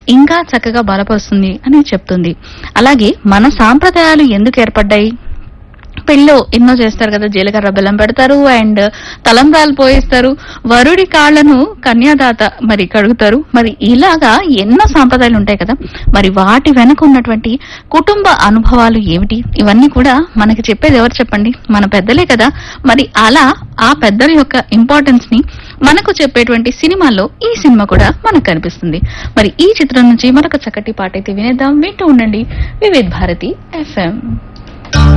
ఇంకా చక్కగా బలపరుస్తుంది అని చెప్తుంది అలాగే మన సాంప్రదాయాలు ఎందుకు ఏర్పడ్డాయి పెళ్ళిలో ఎన్నో చేస్తారు కదా జీలకర్ర బెల్లం పెడతారు అండ్ తలంబ్రాలు పోయిస్తారు వరుడి కాళ్లను కన్యాదాత మరి కడుగుతారు మరి ఇలాగా ఎన్నో సాంప్రదాయాలు ఉంటాయి కదా మరి వాటి వెనక ఉన్నటువంటి కుటుంబ అనుభవాలు ఏమిటి ఇవన్నీ కూడా మనకి చెప్పేది ఎవరు చెప్పండి మన పెద్దలే కదా మరి అలా ఆ పెద్దల యొక్క ఇంపార్టెన్స్ ని మనకు చెప్పేటువంటి సినిమాల్లో ఈ సినిమా కూడా మనకు కనిపిస్తుంది మరి ఈ చిత్రం నుంచి మరొక చక్కటి పాట అయితే వినేద్దాం వింటూ ఉండండి వివిధ్ భారతి ఎఫ్ఎం